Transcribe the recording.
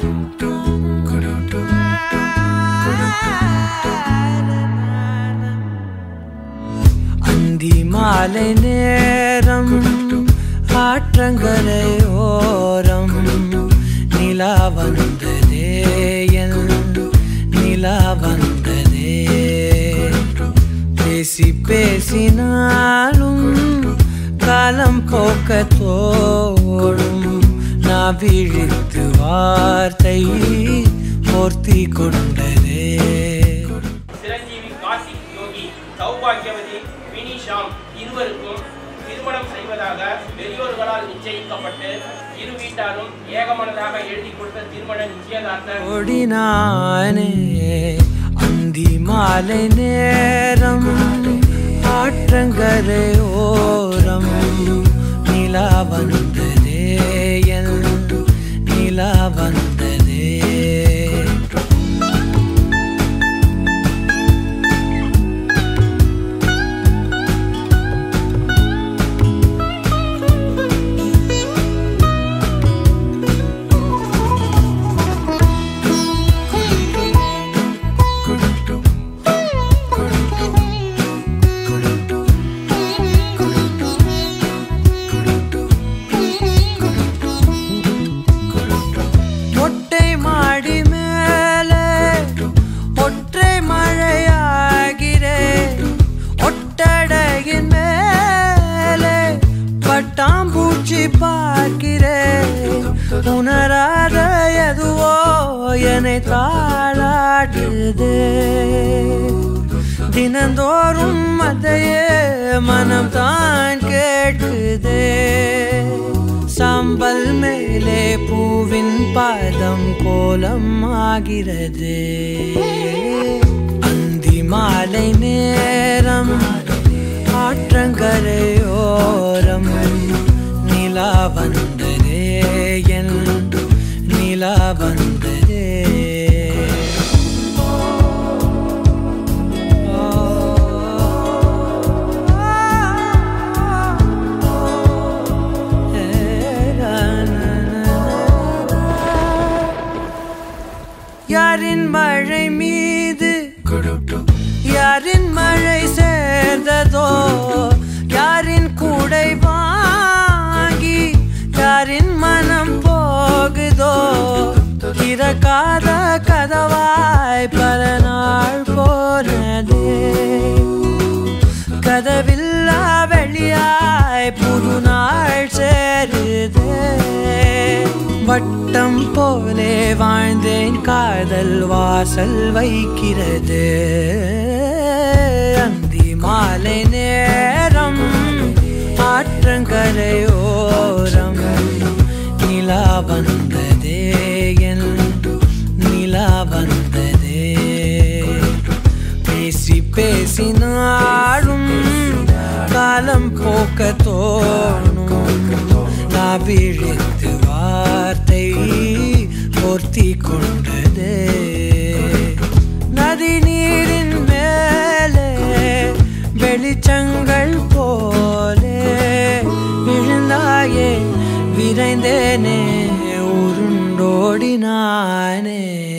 அந்தி மாலை நேரம் ஆற்றங்கரை ஓரம் நிலா வந்ததே என் நிலா வந்ததே பேசி பேசினாலும் காலம் போக்க தோடும் நான் விழித்து வார்த்தை போர்த்தி கொண்டதே சிரஞ்சீவி கார்த்திக் யோகி சௌபாகியவதி வினிஷாம் இருவருக்கும் திருமணம் செய்வதாக பெரியோர்களால் நிச்சயிக்கப்பட்டு இரு வீட்டாரும் ஏகமனதாக எழுதி கொடுத்த திருமண நிச்சயதார்த்த ஓடினானே அந்தி மாலை நேரம் ஆற்றங்கரை ஓரம் நிலா வந்ததே என் நிலா வந்ததே மொட்டை மாடி மேலே ஒற்றை மழையாகிறே ஒட்டடையின் மேலே பட்டாம்பூச்சி பார்க்கிறே உணராத எதுவோ என்னை தாளாட்டுதே தினந்தோறும் அதையே மனம் தான் கேட்குதே சாம்பல் மேலே பூவின் பாதம் கோலம் ஆகிறது அந்தி மாலை நேரம் ஆற்றங்கரையோரம் நிலா வந்ததே என் நிலா வந்ததே யாரின் மழை மீது யாரின் மழை சேர்ந்ததோ யாரின் கூடை வாங்கி யாரின் மனம் போகுதோ திறக்காத கதவாய் பல நாள் போனதே கதவில்லா வெளியாய் புது நாள் சேருதே வட்டம் போலே வாழ்ந்தேன் காதல் வாசல் வைக்கிறது அந்தி மாலை நேரம் ஆற்றங்கரையோரம் நிலா வந்ததே என் நிலா வந்ததே பேசி பேசினாலும் காலம் போக்க தோணும் நான் விழித்து வார்த்தை போர்த்தி கொண்டதே நதி நீரின் மேலே வெளிச்சங்கள் போலே விழுந்தாயே விரைந்தேனே உருண்டோடினானே